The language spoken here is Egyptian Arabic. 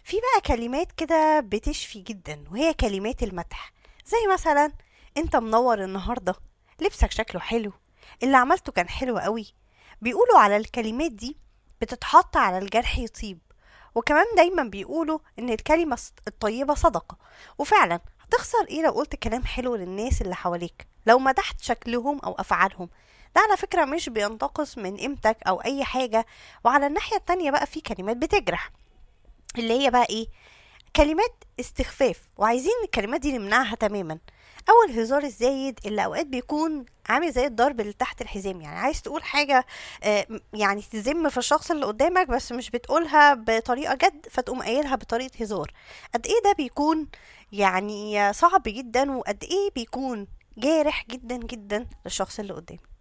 في بقى كلمات كده بتشفي جدا وهي كلمات المدح زي مثلا انت منور النهارده لبسك شكله حلو اللي عملته كان حلو قوي بيقولوا على الكلمات دي بتتحط على الجرح يطيب وكمان دايما بيقولوا ان الكلمة الص- الطيبة صدقة وفعلا هتخسر ايه لو قلت كلام حلو للناس اللي حواليك لو مدحت شكلهم او افعالهم ده على فكرة مش بينتقص من قيمتك او اي حاجة وعلى الناحية التانية بقى في كلمات بتجرح اللي هي بقى ايه كلمات استخفاف وعايزين الكلمات دي نمنعها تماما او الهزار الزايد اللي اوقات بيكون عامل زي الضرب اللي تحت الحزام يعني عايز تقول حاجة آه، م- يعني تذم في الشخص اللي قدامك بس مش بتقولها بطريقة جد فتقوم قايلها بطريقة هزار قد ايه ده بيكون يعني صعب جدا وقد ايه بيكون جارح جدا جدا للشخص اللي قدامك